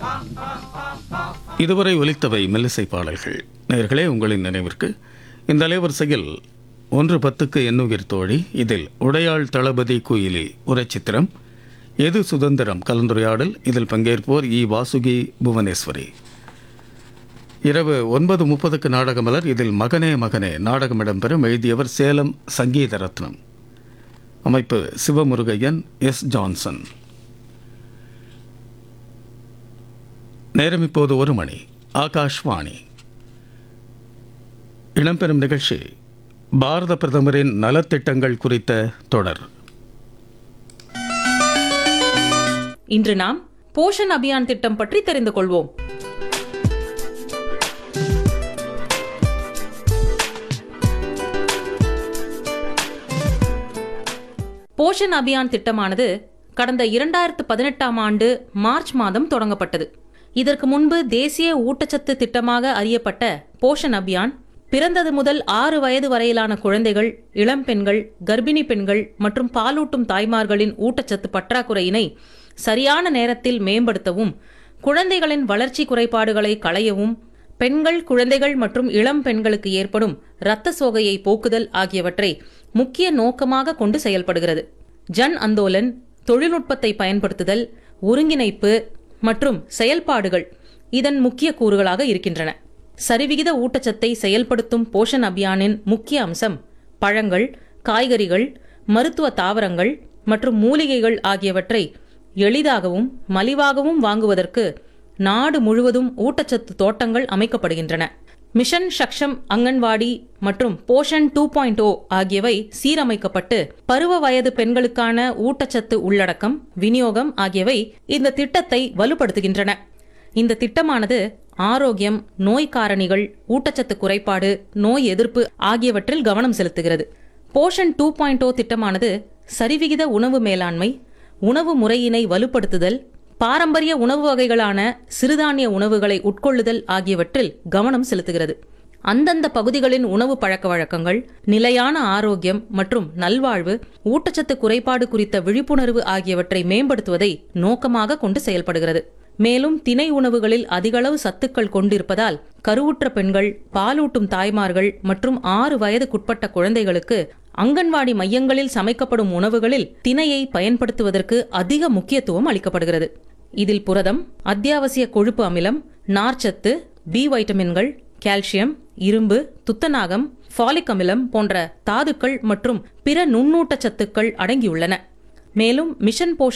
இதுவரை ஒலித்தவை மெல்லிசை பாடல்கள் நேர்களே உங்களின் நினைவிற்கு இந்த அலைவரிசையில் ஒன்று பத்துக்கு எண்ணுயிர் தோழி இதில் உடையாள் தளபதி குயிலி உரைச்சித்திரம் எது சுதந்திரம் கலந்துரையாடல் இதில் பங்கேற்போர் இ வாசுகி புவனேஸ்வரி இரவு ஒன்பது முப்பதுக்கு நாடகமலர் இதில் மகனே மகனே நாடகம் இடம்பெறும் எழுதியவர் சேலம் சங்கீத ரத்னம் அமைப்பு சிவமுருகையன் எஸ் ஜான்சன் நேரம் இப்போது ஒரு மணி ஆகாஷ்வாணி இடம்பெறும் நிகழ்ச்சி பாரத பிரதமரின் நலத்திட்டங்கள் குறித்த தொடர் இன்று நாம் போஷன் அபியான் திட்டம் பற்றி தெரிந்து கொள்வோம் போஷன் அபியான் திட்டமானது கடந்த இரண்டாயிரத்து பதினெட்டாம் ஆண்டு மார்ச் மாதம் தொடங்கப்பட்டது இதற்கு முன்பு தேசிய ஊட்டச்சத்து திட்டமாக அறியப்பட்ட போஷன் அபியான் பிறந்தது முதல் ஆறு வயது வரையிலான குழந்தைகள் இளம் பெண்கள் கர்ப்பிணி பெண்கள் மற்றும் பாலூட்டும் தாய்மார்களின் ஊட்டச்சத்து பற்றாக்குறையினை சரியான நேரத்தில் மேம்படுத்தவும் குழந்தைகளின் வளர்ச்சி குறைபாடுகளை களையவும் பெண்கள் குழந்தைகள் மற்றும் இளம் பெண்களுக்கு ஏற்படும் இரத்த சோகையை போக்குதல் ஆகியவற்றை முக்கிய நோக்கமாக கொண்டு செயல்படுகிறது ஜன் அந்தோலன் தொழில்நுட்பத்தை பயன்படுத்துதல் ஒருங்கிணைப்பு மற்றும் செயல்பாடுகள் இதன் முக்கிய கூறுகளாக இருக்கின்றன சரிவிகித ஊட்டச்சத்தை செயல்படுத்தும் போஷன் அபியானின் முக்கிய அம்சம் பழங்கள் காய்கறிகள் மருத்துவ தாவரங்கள் மற்றும் மூலிகைகள் ஆகியவற்றை எளிதாகவும் மலிவாகவும் வாங்குவதற்கு நாடு முழுவதும் ஊட்டச்சத்து தோட்டங்கள் அமைக்கப்படுகின்றன மிஷன் சக்ஷம் அங்கன்வாடி மற்றும் போஷன் டூ பாயிண்ட் ஓ ஆகியவை சீரமைக்கப்பட்டு பருவ வயது பெண்களுக்கான ஊட்டச்சத்து உள்ளடக்கம் விநியோகம் ஆகியவை இந்த திட்டத்தை வலுப்படுத்துகின்றன இந்த திட்டமானது ஆரோக்கியம் நோய் காரணிகள் ஊட்டச்சத்து குறைபாடு நோய் எதிர்ப்பு ஆகியவற்றில் கவனம் செலுத்துகிறது போஷன் டூ பாயிண்ட் ஓ திட்டமானது சரிவிகித உணவு மேலாண்மை உணவு முறையினை வலுப்படுத்துதல் பாரம்பரிய உணவு வகைகளான சிறுதானிய உணவுகளை உட்கொள்ளுதல் ஆகியவற்றில் கவனம் செலுத்துகிறது அந்தந்த பகுதிகளின் உணவு பழக்க வழக்கங்கள் நிலையான ஆரோக்கியம் மற்றும் நல்வாழ்வு ஊட்டச்சத்து குறைபாடு குறித்த விழிப்புணர்வு ஆகியவற்றை மேம்படுத்துவதை நோக்கமாக கொண்டு செயல்படுகிறது மேலும் திணை உணவுகளில் அதிகளவு சத்துக்கள் கொண்டிருப்பதால் கருவுற்ற பெண்கள் பாலூட்டும் தாய்மார்கள் மற்றும் ஆறு வயதுக்குட்பட்ட குழந்தைகளுக்கு அங்கன்வாடி மையங்களில் சமைக்கப்படும் உணவுகளில் திணையை பயன்படுத்துவதற்கு அதிக முக்கியத்துவம் அளிக்கப்படுகிறது இதில் புரதம் அத்தியாவசிய கொழுப்பு அமிலம் நார்ச்சத்து பி வைட்டமின்கள் கால்சியம் இரும்பு துத்தநாகம் ஃபாலிக் அமிலம் போன்ற தாதுக்கள் மற்றும் பிற நுண்ணூட்டச்சத்துக்கள் அடங்கியுள்ளன மேலும் மிஷன் போஷ்